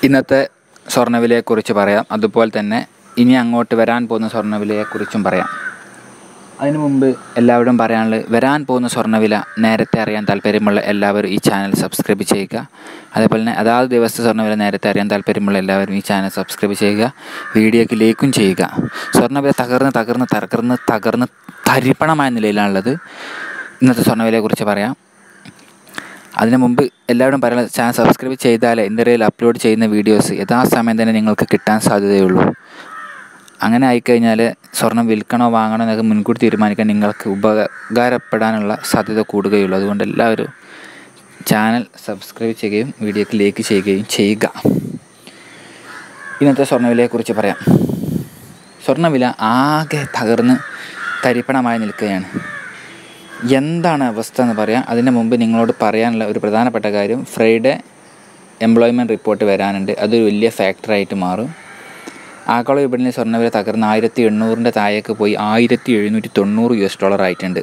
ഇന്നത്തെ സ്വർണ്ണവിലയെക്കുറിച്ച് പറയാം അതുപോലെ തന്നെ ഇനി അങ്ങോട്ട് വരാൻ പോകുന്ന സ്വർണ്ണവിലയെക്കുറിച്ചും പറയാം അതിനു മുമ്പ് എല്ലാവരും പറയാനുള്ളത് വരാൻ പോകുന്ന സ്വർണ്ണവില നേരത്തെ അറിയാൻ താല്പര്യമുള്ള എല്ലാവരും ഈ ചാനൽ സബ്സ്ക്രൈബ് ചെയ്യുക അതേപോലെ തന്നെ അതാത് ദിവസത്തെ സ്വർണ്ണവില നേരത്തെ അറിയാൻ താല്പര്യമുള്ള എല്ലാവരും ഈ ചാനൽ സബ്സ്ക്രൈബ് ചെയ്യുക വീഡിയോക്ക് ലേക്കും ചെയ്യുക സ്വർണ്ണവില തകർന്ന് തകർന്ന് തകർന്ന് തകർന്ന് തരിപ്പണമായ നിലയിലാണുള്ളത് ഇന്നത്തെ സ്വർണ്ണവിലയെക്കുറിച്ച് പറയാം അതിനു മുമ്പ് എല്ലാവരും പറയുന്നത് ചാനൽ സബ്സ്ക്രൈബ് ചെയ്താലേ ഇന്ത്യയിൽ അപ്ലോഡ് ചെയ്യുന്ന വീഡിയോസ് യഥാസമയം തന്നെ നിങ്ങൾക്ക് കിട്ടാൻ സാധ്യതയുള്ളൂ അങ്ങനെ ആയിക്കഴിഞ്ഞാൽ സ്വർണം വിൽക്കണോ വാങ്ങണോ എന്നൊക്കെ മുൻകൂട്ടി തീരുമാനിക്കാൻ നിങ്ങൾക്ക് ഉപകാരപ്പെടാനുള്ള സാധ്യത കൂടുകയുള്ളൂ അതുകൊണ്ട് എല്ലാവരും ചാനൽ സബ്സ്ക്രൈബ് ചെയ്യുകയും വീഡിയോക്ക് ലൈക്ക് ചെയ്യുകയും ചെയ്യുക ഇന്നത്തെ സ്വർണ്ണവിലയെക്കുറിച്ച് പറയാം സ്വർണ്ണവില ആകെ തകർന്ന് തരിപ്പണമായി നിൽക്കുകയാണ് എന്താണ് അവസ്ഥ എന്ന് പറയാം അതിന് മുമ്പ് നിങ്ങളോട് പറയാനുള്ള ഒരു പ്രധാനപ്പെട്ട കാര്യം ഫ്രൈഡേ എംപ്ലോയ്മെൻറ്റ് റിപ്പോർട്ട് വരാനുണ്ട് അതൊരു വലിയ ഫാക്ടറായിട്ട് മാറും ആഗോള വിപണിയിൽ സ്വർണ്ണവില തകർന്ന് ആയിരത്തി എണ്ണൂറിൻ്റെ താഴേക്ക് പോയി ആയിരത്തി എഴുന്നൂറ്റി തൊണ്ണൂറ് യു എസ് ഡോളർ ആയിട്ടുണ്ട്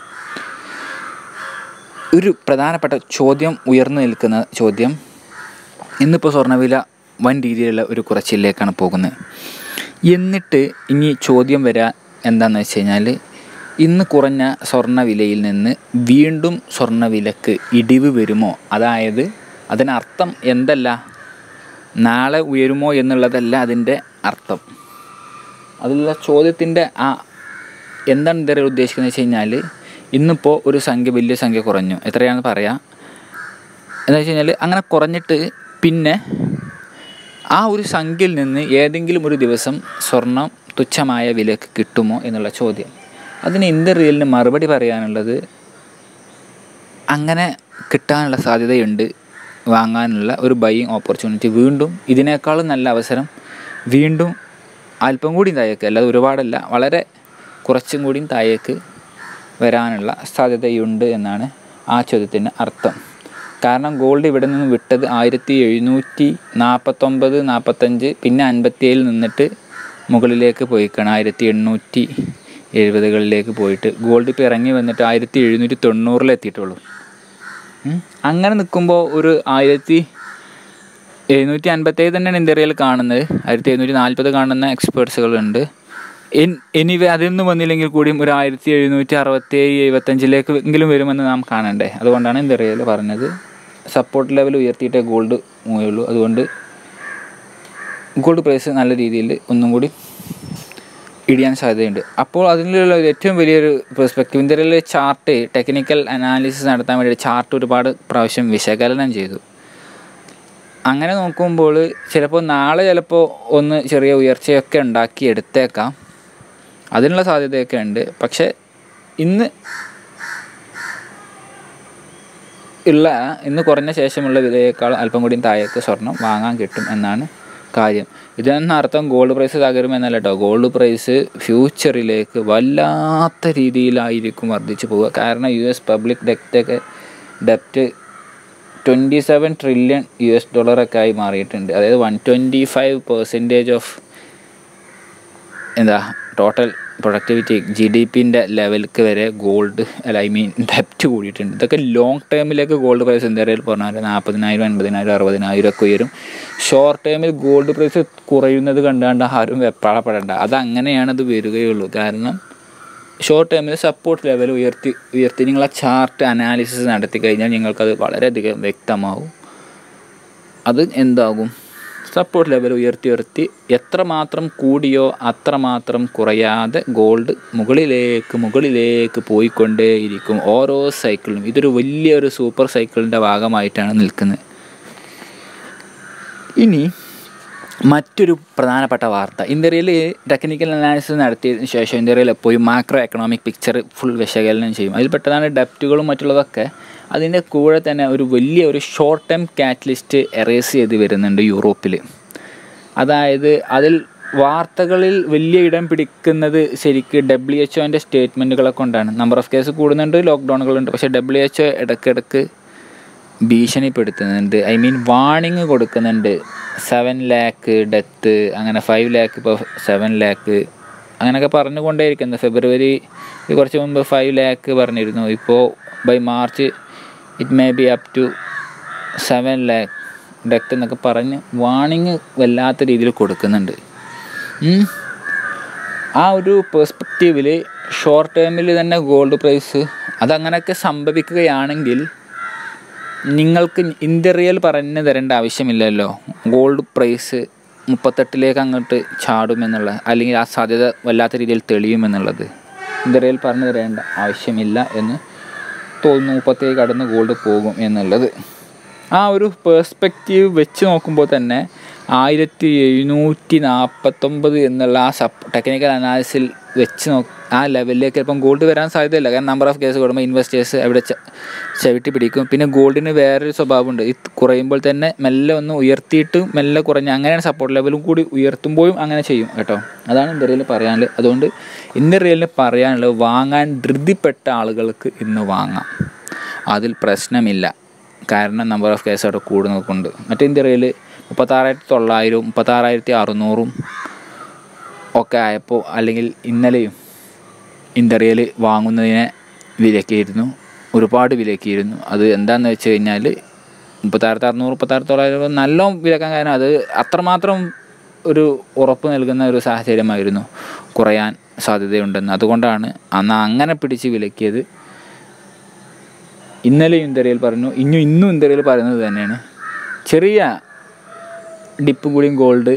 ഒരു പ്രധാനപ്പെട്ട ചോദ്യം ഉയർന്നു നിൽക്കുന്ന ചോദ്യം ഇന്നിപ്പോൾ സ്വർണ്ണവില വൻ രീതിയിലുള്ള ഒരു കുറച്ചിലേക്കാണ് പോകുന്നത് എന്നിട്ട് ഇനി ചോദ്യം വരാൻ എന്താണെന്ന് വെച്ച് കഴിഞ്ഞാൽ ഇന്ന് കുറഞ്ഞ സ്വർണ്ണവിലയിൽ നിന്ന് വീണ്ടും സ്വർണ്ണവിലക്ക് ഇടിവ് വരുമോ അതായത് അതിനർത്ഥം എന്തല്ല നാളെ ഉയരുമോ എന്നുള്ളതല്ല അതിൻ്റെ അർത്ഥം അതിലുള്ള ചോദ്യത്തിൻ്റെ ആ എന്താണ് ഇതുവരെ ഉദ്ദേശിക്കുന്നത് വെച്ച് കഴിഞ്ഞാൽ ഇന്നിപ്പോൾ ഒരു സംഖ്യ വലിയ സംഖ്യ കുറഞ്ഞു എത്രയാണെന്ന് പറയാം എന്ന് വെച്ച് കഴിഞ്ഞാൽ അങ്ങനെ കുറഞ്ഞിട്ട് പിന്നെ ആ ഒരു സംഖ്യയിൽ നിന്ന് ഏതെങ്കിലും ഒരു ദിവസം സ്വർണം തുച്ഛമായ വിലക്ക് കിട്ടുമോ എന്നുള്ള ചോദ്യം അതിന് ഇന്ത്യ റിയലിന് മറുപടി പറയാനുള്ളത് അങ്ങനെ കിട്ടാനുള്ള സാധ്യതയുണ്ട് വാങ്ങാനുള്ള ഒരു ബൈയിങ് ഓപ്പർച്യൂണിറ്റി വീണ്ടും ഇതിനേക്കാളും നല്ല അവസരം വീണ്ടും അല്പം കൂടി താഴേക്ക് അല്ലാതെ ഒരുപാടല്ല വളരെ കുറച്ചും കൂടിയും താഴേക്ക് വരാനുള്ള സാധ്യതയുണ്ട് എന്നാണ് ആ ചോദ്യത്തിന് അർത്ഥം കാരണം ഗോൾഡ് ഇവിടെ നിന്ന് വിട്ടത് ആയിരത്തി എഴുന്നൂറ്റി നാൽപ്പത്തൊമ്പത് നാൽപ്പത്തഞ്ച് പിന്നെ അൻപത്തിയേഴിൽ നിന്നിട്ട് മുകളിലേക്ക് പോയിക്കാണ് ആയിരത്തി എണ്ണൂറ്റി എഴുപതുകളിലേക്ക് പോയിട്ട് ഗോൾഡ് ഇപ്പോൾ ഇറങ്ങി വന്നിട്ട് ആയിരത്തി എഴുന്നൂറ്റി തൊണ്ണൂറിലെത്തിയിട്ടുള്ളൂ അങ്ങനെ നിൽക്കുമ്പോൾ ഒരു ആയിരത്തി എഴുന്നൂറ്റി അൻപത്തേഴ് തന്നെയാണ് ഇന്ത്യയിൽ കാണുന്നത് ആയിരത്തി എഴുന്നൂറ്റി നാൽപ്പത് കാണുന്ന എക്സ്പേർട്സുകളുണ്ട് എനിവേ അതിൽ വന്നില്ലെങ്കിൽ കൂടിയും ഒരു ആയിരത്തി എഴുന്നൂറ്റി അറുപത്തേഴ് എഴുപത്തഞ്ചിലേക്ക് എങ്കിലും വരുമെന്ന് നാം കാണണ്ടേ അതുകൊണ്ടാണ് ഇന്ത്യയിൽ പറഞ്ഞത് സപ്പോർട്ട് ലെവൽ ഉയർത്തിയിട്ടേ ഗോൾഡ് മൂവുള്ളൂ അതുകൊണ്ട് ഗോൾഡ് പ്രൈസ് നല്ല രീതിയിൽ ഒന്നും കൂടി ഇടിയാൻ സാധ്യതയുണ്ട് അപ്പോൾ അതിലുള്ള ഏറ്റവും വലിയൊരു പെർസ്പെക്റ്റീവ് ഇന്ത്യയിലെ ചാർട്ട് ടെക്നിക്കൽ അനാലിസിസ് നടത്താൻ വേണ്ടി ചാർട്ട് ഒരുപാട് പ്രാവശ്യം വിശകലനം ചെയ്തു അങ്ങനെ നോക്കുമ്പോൾ ചിലപ്പോൾ നാളെ ചിലപ്പോൾ ഒന്ന് ചെറിയ ഉയർച്ചയൊക്കെ ഉണ്ടാക്കി എടുത്തേക്കാം അതിനുള്ള സാധ്യതയൊക്കെ ഉണ്ട് പക്ഷേ ഇന്ന് ഉള്ള ഇന്ന് കുറഞ്ഞ ശേഷമുള്ള വിലയേക്കാൾ അല്പം കൂടിയും താഴേക്ക് സ്വർണം വാങ്ങാൻ കിട്ടും എന്നാണ് കാര്യം ഇതിനൊന്നും അർത്ഥം ഗോൾഡ് പ്രൈസ് തകരുമെന്നല്ല കേട്ടോ ഗോൾഡ് പ്രൈസ് ഫ്യൂച്ചറിലേക്ക് വല്ലാത്ത രീതിയിലായിരിക്കും വർദ്ധിച്ചു പോവുക കാരണം യു എസ് പബ്ലിക് ഡെപ്റ്റൊക്കെ ഡെപ്റ്റ് twenty seven trillion U S ഡോളറൊക്കെ ആയി മാറിയിട്ടുണ്ട് അതായത് one twenty five percentage of എന്താ ടോട്ടൽ പ്രൊഡക്ടിവിറ്റി ജി ഡി പിൻ്റെ ലെവലിക്ക് വരെ ഗോൾഡ് അല്ല ഐ മീൻ ഡെപ്റ്റ് കൂടിയിട്ടുണ്ട് ഇതൊക്കെ ലോങ് ടേമിലേക്ക് ഗോൾഡ് പ്രൈസ് എന്തായാലും പറഞ്ഞാൽ നാൽപ്പതിനായിരം അൻപതിനായിരം അറുപതിനായിരം ഒക്കെ ഉയരും ഷോർട്ട് ടേമിൽ ഗോൾഡ് പ്രൈസ് കുറയുന്നത് കണ്ടാണ്ട് ആരും വെപ്പാളപ്പെടേണ്ട അത് അങ്ങനെയാണ് അത് വരികയുള്ളൂ കാരണം ഷോർട്ട് ടേമിൽ സപ്പോർട്ട് ലെവൽ ഉയർത്തി ഉയർത്തി നിങ്ങൾ ആ ചാർട്ട് അനാലിസിസ് നടത്തി കഴിഞ്ഞാൽ നിങ്ങൾക്കത് വളരെയധികം വ്യക്തമാവും അത് എന്താകും സപ്പോർട്ട് ലെവൽ ഉയർത്തി ഉയർത്തി എത്രമാത്രം കൂടിയോ അത്രമാത്രം കുറയാതെ ഗോൾഡ് മുകളിലേക്ക് മുകളിലേക്ക് പോയിക്കൊണ്ടേയിരിക്കും ഓരോ സൈക്കിളിലും ഇതൊരു വലിയൊരു സൂപ്പർ സൈക്കിളിൻ്റെ ഭാഗമായിട്ടാണ് നിൽക്കുന്നത് ഇനി മറ്റൊരു പ്രധാനപ്പെട്ട വാർത്ത ഇന്ത്യയിൽ ടെക്നിക്കൽ അനാലിസിസ് നടത്തിയതിന് ശേഷം ഇന്ത്യയിൽ എപ്പോഴും മാക്രോ എക്കണോമിക് പിക്ചർ ഫുൾ വിശകലനം ചെയ്യും അതിൽ പെട്ടതാണ് ഡെപ്റ്റുകളും മറ്റുള്ളതൊക്കെ അതിൻ്റെ കൂടെ തന്നെ ഒരു വലിയ ഒരു ഷോർട്ട് ടൈം കാറ്റലിസ്റ്റ് എറേസ് ചെയ്ത് വരുന്നുണ്ട് യൂറോപ്പിൽ അതായത് അതിൽ വാർത്തകളിൽ വലിയ ഇടം പിടിക്കുന്നത് ശരിക്ക് ഡബ്ല്യു എച്ച് ഒൻ്റെ സ്റ്റേറ്റ്മെൻറ്റുകളെ കൊണ്ടാണ് നമ്പർ ഓഫ് കേസ് കൂടുന്നുണ്ട് ലോക്ക്ഡൗണുകളുണ്ട് പക്ഷേ ഡബ്ല്യു എച്ച് ഒ ഇടയ്ക്കിടയ്ക്ക് ഭീഷണിപ്പെടുത്തുന്നുണ്ട് ഐ മീൻ വാണിംഗ് കൊടുക്കുന്നുണ്ട് സെവൻ ലാക്ക് ഡെത്ത് അങ്ങനെ ഫൈവ് ലാക്ക് ഇപ്പോൾ സെവൻ ലാക്ക് അങ്ങനെയൊക്കെ പറഞ്ഞുകൊണ്ടേയിരിക്കുന്നത് ഫെബ്രുവരി കുറച്ച് മുമ്പ് ഫൈവ് ലാക്ക് പറഞ്ഞിരുന്നു ഇപ്പോൾ by March it may be up to seven lakh ഡെക്റ്റ് എന്നൊക്കെ പറഞ്ഞ് വാണിങ് വല്ലാത്ത രീതിയിൽ കൊടുക്കുന്നുണ്ട് ഉം. ആ ഒരു പേഴ്സ്പെക്റ്റീവിൽ ഷോർട്ട് ടേമിൽ തന്നെ ഗോൾഡ് പ്രൈസ് അതങ്ങനെയൊക്കെ സംഭവിക്കുകയാണെങ്കിൽ നിങ്ങൾക്ക് ഇന്ത്യറിയൽ പറഞ്ഞു തരേണ്ട ആവശ്യമില്ലല്ലോ ഗോൾഡ് പ്രൈസ് മുപ്പത്തെട്ടിലേക്ക് അങ്ങോട്ട് ചാടുമെന്നുള്ള അല്ലെങ്കിൽ ആ സാധ്യത വല്ലാത്ത രീതിയിൽ തെളിയുമെന്നുള്ളത് ഇന്ത്യറിയൽ പറഞ്ഞു തരേണ്ട ആവശ്യമില്ല എന്ന് തോന്നുന്നു മുപ്പത്തേഴ് കടന്ന് ഗോൾഡ് പോകും എന്നുള്ളത് ആ ഒരു പേഴ്സ്പെക്റ്റീവ് വെച്ച് നോക്കുമ്പോൾ തന്നെ ആയിരത്തി എഴുന്നൂറ്റി നാൽപ്പത്തൊമ്പത് എന്നുള്ള ആ സപ്പ് ടെക്നിക്കൽ അനാലിസിൽ വെച്ച് നോ ആ ലെവലിലേക്ക് ചിലപ്പം ഗോൾഡ് വരാൻ സാധ്യതയില്ല കാരണം നമ്പർ ഓഫ് കേസ് കൂടുമ്പോൾ ഇൻവെസ്റ്റേഴ്സ് അവിടെ ച- ചവിട്ടി പിടിക്കും പിന്നെ ഗോൾഡിന് വേറൊരു സ്വഭാവമുണ്ട് ഇത് കുറയുമ്പോൾ തന്നെ മെല്ലെ ഒന്ന് ഉയർത്തിയിട്ട് മെല്ലെ കുറഞ്ഞ് അങ്ങനെയാണ് സപ്പോർട്ട് ലെവലും കൂടി ഉയർത്തുമ്പോഴും അങ്ങനെ ചെയ്യും കേട്ടോ അതാണ് ഇന്ത്യ റിയൽ പറയാനുള്ളത് അതുകൊണ്ട് ഇന്ത്യ റിയലിന് പറയാനുള്ളത് വാങ്ങാൻ ധൃതിപ്പെട്ട ആളുകൾക്ക് ഇന്ന് വാങ്ങാം അതിൽ പ്രശ്നമില്ല കാരണം നമ്പർ ഓഫ് കേസ് അവിടെ കൂടുന്നത് കൊണ്ട് മറ്റേ ഇന്ത്യ റിയൽ മുപ്പത്താറായിരത്തി തൊള്ളായിരവും മുപ്പത്താറായിരത്തി അറുന്നൂറും ഒക്കെ ആയപ്പോൾ അല്ലെങ്കിൽ ഇന്നലെയും ഇന്ത്യറിയൽ വാങ്ങുന്നതിനെ വിലക്കിയിരുന്നു ഒരുപാട് വിലക്കിയിരുന്നു അത് എന്താണെന്ന് വെച്ച് കഴിഞ്ഞാൽ മുപ്പത്തായിരത്തി അറുന്നൂറ് മുപ്പത്തായിരത്തി തൊള്ളായിരം നല്ല വിലക്കാൻ കാരണം അത് അത്രമാത്രം ഒരു ഉറപ്പ് നൽകുന്ന ഒരു സാഹചര്യമായിരുന്നു കുറയാൻ സാധ്യതയുണ്ടെന്ന് അതുകൊണ്ടാണ് അന്ന് അങ്ങനെ പിടിച്ച് വിലക്കിയത് ഇന്നലെ ഇന്ത്യയിൽ പറഞ്ഞു ഇന്നും ഇന്നും ഇന്ത്യയിൽ പറയുന്നത് തന്നെയാണ് ചെറിയ ഡിപ്പ് കൂടിയും ഗോൾഡ്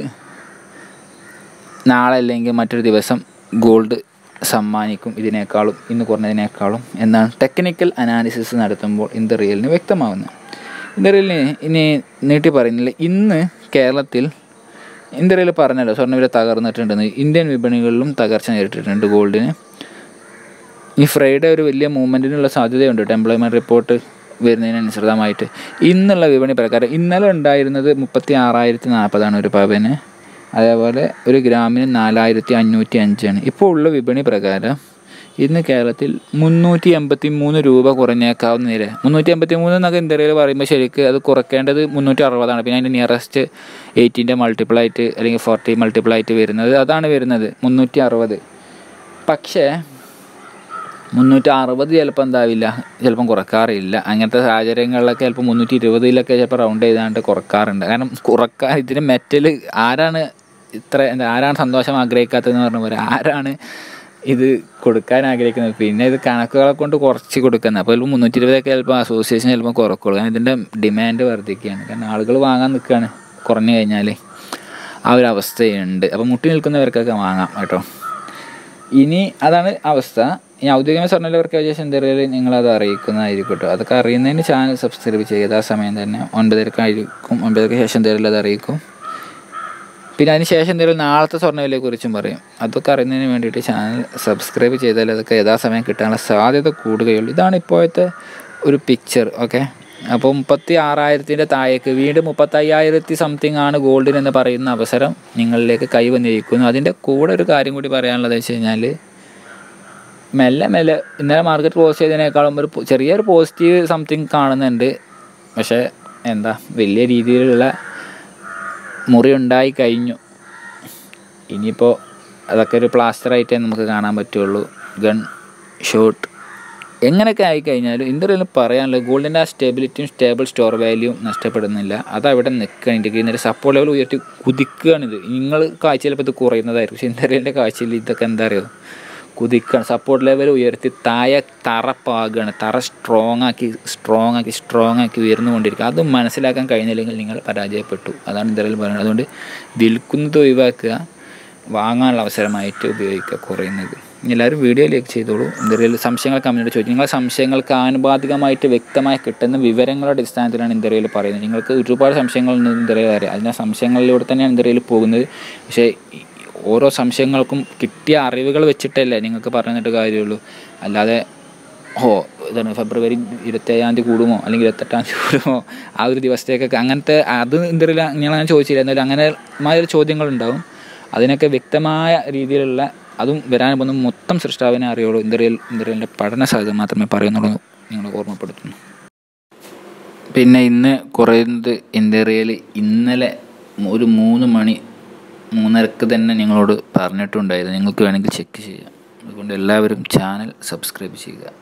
നാളെ അല്ലെങ്കിൽ മറ്റൊരു ദിവസം ഗോൾഡ് സമ്മാനിക്കും ഇതിനേക്കാളും ഇന്ന് കുറഞ്ഞതിനേക്കാളും എന്നാണ് ടെക്നിക്കൽ അനാലിസിസ് നടത്തുമ്പോൾ ഇന്ത്യ റിയലിന് വ്യക്തമാവുന്നത് ഇന്ത്യ റിയലിന് ഇനി നീട്ടി പറയുന്നില്ല ഇന്ന് കേരളത്തിൽ ഇന്ത്യ റിയൽ പറഞ്ഞല്ലോ സ്വർണ്ണവില തകർന്നിട്ടുണ്ടെന്ന് ഇന്ത്യൻ വിപണികളിലും തകർച്ച നേരിട്ടിട്ടുണ്ട് ഗോൾഡിന് ഈ ഫ്രൈഡേ ഒരു വലിയ മൂവ്മെൻറ്റിനുള്ള സാധ്യതയുണ്ട് കേട്ടോ എംപ്ലോയ്മെൻറ്റ് റിപ്പോർട്ട് വരുന്നതിനനുസൃതമായിട്ട് ഇന്നുള്ള വിപണി പ്രകാരം ഇന്നലെ ഉണ്ടായിരുന്നത് മുപ്പത്തി ആറായിരത്തി നാൽപ്പതാണ് ഒരു പവന് അതേപോലെ ഒരു ഗ്രാമിന് നാലായിരത്തി അഞ്ഞൂറ്റി അഞ്ചാണ് ഇപ്പോൾ ഉള്ള വിപണി പ്രകാരം ഇന്ന് കേരളത്തിൽ മുന്നൂറ്റി എൺപത്തി മൂന്ന് രൂപ കുറഞ്ഞേക്കാവുന്ന നില മുന്നൂറ്റി എൺപത്തി മൂന്ന് എന്നൊക്കെ ഇന്ത്യയിൽ പറയുമ്പോൾ ശരിക്ക് അത് കുറയ്ക്കേണ്ടത് മുന്നൂറ്റി അറുപതാണ് പിന്നെ അതിൻ്റെ നിയറസ്റ്റ് എയ്റ്റീൻ്റെ മൾട്ടിപ്പിൾ ആയിട്ട് അല്ലെങ്കിൽ ഫോർട്ടി മൾട്ടിപ്പിൾ ആയിട്ട് വരുന്നത് അതാണ് വരുന്നത് മുന്നൂറ്റി അറുപത് പക്ഷേ മുന്നൂറ്റി അറുപത് ചിലപ്പോൾ എന്താവില്ല ചിലപ്പം കുറക്കാറില്ല അങ്ങനത്തെ സാഹചര്യങ്ങളിലൊക്കെ ചിലപ്പോൾ മുന്നൂറ്റി ഇരുപതിലൊക്കെ ചിലപ്പോൾ റൗണ്ട് ചെയ്താണ്ട് കുറക്കാറുണ്ട് കാരണം കുറക്കാൻ ഇതിന് മെറ്റൽ ആരാണ് ഇത്ര എന്താ ആരാണ് സന്തോഷം ആഗ്രഹിക്കാത്തതെന്ന് പറഞ്ഞ പോലെ ആരാണ് ഇത് കൊടുക്കാൻ ആഗ്രഹിക്കുന്നത് പിന്നെ ഇത് കണക്കുകളെ കൊണ്ട് കുറച്ച് കൊടുക്കുന്നത് അപ്പോൾ ചിലപ്പോൾ മുന്നൂറ്റി ഇരുപതൊക്കെ ചിലപ്പോൾ അസോസിയേഷൻ ചിലപ്പോൾ കുറക്കുള്ളൂ കാരണം ഇതിൻ്റെ ഡിമാൻഡ് വർദ്ധിക്കുകയാണ് കാരണം ആളുകൾ വാങ്ങാൻ നിൽക്കുകയാണ് കുറഞ്ഞു കഴിഞ്ഞാൽ ആ ഒരു അവസ്ഥയുണ്ട് അപ്പോൾ മുട്ടി നിൽക്കുന്നവർക്കൊക്കെ വാങ്ങാം കേട്ടോ ഇനി അതാണ് അവസ്ഥ ഇനി ഔദ്യോഗികമായി സ്വർണ്ണവിലവർക്ക് ശേഷം എന്തെങ്കിലും നിങ്ങളത് അറിയിക്കുന്നതായിരിക്കും കേട്ടോ അതൊക്കെ അറിയുന്നതിന് ചാനൽ സബ്സ്ക്രൈബ് ചെയ്യുക ആ സമയം തന്നെ ഒൻപതരക്കായിരിക്കും ഒൻപതരക്ക് ശേഷം എന്തെങ്കിലും അത് അറിയിക്കും പിന്നെ അതിന് ശേഷം എന്തെങ്കിലും നാളത്തെ സ്വർണ്ണവിലയെക്കുറിച്ചും പറയും അതൊക്കെ അറിയുന്നതിന് വേണ്ടിയിട്ട് ചാനൽ സബ്സ്ക്രൈബ് ചെയ്താൽ അതൊക്കെ യഥാസമയം കിട്ടാനുള്ള സാധ്യത കൂടുകയുള്ളൂ ഇതാണ് ഇപ്പോഴത്തെ ഒരു പിക്ചർ ഓക്കെ അപ്പോൾ മുപ്പത്തി ആറായിരത്തിൻ്റെ താഴേക്ക് വീണ്ടും മുപ്പത്തയ്യായിരത്തി സംതിങ് ആണ് ഗോൾഡിന് എന്ന് പറയുന്ന അവസരം നിങ്ങളിലേക്ക് കൈവന്നിരിക്കുന്നു അതിൻ്റെ കൂടെ ഒരു കാര്യം കൂടി പറയാനുള്ളത് വെച്ച് കഴിഞ്ഞാൽ മെല്ലെ മെല്ലെ ഇന്നലെ മാർക്കറ്റ് ക്ലോസ് ചെയ്തതിനേക്കാളും ഒരു പോ- ചെറിയൊരു പോസിറ്റീവ് സംതിങ് കാണുന്നുണ്ട് പക്ഷേ എന്താ വലിയ രീതിയിലുള്ള മുറി ഉണ്ടായി കഴിഞ്ഞു ഇനിയിപ്പോൾ അതൊക്കെ ഒരു പ്ലാസ്റ്ററായിട്ടേ നമുക്ക് കാണാൻ പറ്റുള്ളൂ ഗൺ ഷോട്ട് എങ്ങനെയൊക്കെ ആയിക്കഴിഞ്ഞാലും ഇന്ത്യയിൽ പറയാനുള്ളത് ഗോൾഡിൻ്റെ ആ സ്റ്റെബിലിറ്റിയും സ്റ്റേബിൾ സ്റ്റോർ വാല്യൂവും നഷ്ടപ്പെടുന്നില്ല അതവിടെ നിൽക്കുകയാണ് ഇന്ത്യക്ക് ഇന്നലെ സപ്പോർട്ട് ലെവൽ ഉയർത്തി കുതിക്കുകയാണിത് നിങ്ങൾ കാഴ്ച ചിലപ്പോൾ ഇത് കുറയുന്നതായിരിക്കും പക്ഷേ ഇന്ത്യയിലെ കാഴ്ചയിൽ ഇതൊക്കെ എന്താ അറിയോ കുതിക്കുകയാണ് സപ്പോർട്ട് ലെവൽ ഉയർത്തി താഴെ തറ പാകുകയാണ് തറ സ്ട്രോങ് ആക്കി സ്ട്രോങ് ആക്കി സ്ട്രോങ് ആക്കി ഉയർന്നുകൊണ്ടിരിക്കുക അത് മനസ്സിലാക്കാൻ കഴിഞ്ഞില്ലെങ്കിൽ നിങ്ങൾ പരാജയപ്പെട്ടു അതാണ് ഇന്ത്യയിൽ പറയുന്നത് അതുകൊണ്ട് വിൽക്കുന്നത് ഒഴിവാക്കുക വാങ്ങാനുള്ള അവസരമായിട്ട് ഉപയോഗിക്കുക കുറയുന്നത് ഇനി എല്ലാവരും വീഡിയോ ലൈക്ക് ചെയ്തോളൂ ഇന്ത്യയിൽ സംശയങ്ങൾ കമ്മിനോട് ചോദിച്ചു നിങ്ങളുടെ സംശയങ്ങൾക്ക് ആനുപാതികമായിട്ട് വ്യക്തമായി കിട്ടുന്ന വിവരങ്ങളുടെ അടിസ്ഥാനത്തിലാണ് ഇന്ത്യയിൽ പറയുന്നത് നിങ്ങൾക്ക് ഒരുപാട് സംശയങ്ങൾ ഇന്ത്യയിൽ അറിയാം അതിൻ്റെ സംശയങ്ങളിലൂടെ തന്നെയാണ് ഇന്ത്യയിൽ പോകുന്നത് പക്ഷേ ഈ ഓരോ സംശയങ്ങൾക്കും കിട്ടിയ അറിവുകൾ വെച്ചിട്ടല്ലേ നിങ്ങൾക്ക് പറഞ്ഞിട്ട് കാര്യമുള്ളൂ അല്ലാതെ ഓ ഇതാണ് ഫെബ്രുവരി ഇരുപത്തേഴാം തീയതി കൂടുമോ അല്ലെങ്കിൽ ഇരുപത്തെട്ടാം തീയതി കൂടുമോ ആ ഒരു ദിവസത്തേക്കൊക്കെ അങ്ങനത്തെ അത് ഇന്ത്യയിൽ ഞാൻ ചോദിച്ചില്ല എന്നാലും അങ്ങനെ ഒരു ചോദ്യങ്ങളുണ്ടാവും അതിനൊക്കെ വ്യക്തമായ രീതിയിലുള്ള അതും വരാൻ പോകുന്ന മൊത്തം സൃഷ്ടാവിനെ അറിയുള്ളൂ ഇന്ത്യയിൽ ഇന്ത്യയിലെ പഠന സാധ്യത മാത്രമേ പറയുന്നുള്ളൂ നിങ്ങൾ ഓർമ്മപ്പെടുത്തുന്നു പിന്നെ ഇന്ന് കുറയുന്നത് ഇന്ത്യയിൽ ഇന്നലെ ഒരു മൂന്ന് മണി മൂന്നരക്ക് തന്നെ നിങ്ങളോട് പറഞ്ഞിട്ടുണ്ടായിരുന്നു നിങ്ങൾക്ക് വേണമെങ്കിൽ ചെക്ക് ചെയ്യാം അതുകൊണ്ട് എല്ലാവരും ചാനൽ സബ്സ്ക്രൈബ് ചെയ്യുക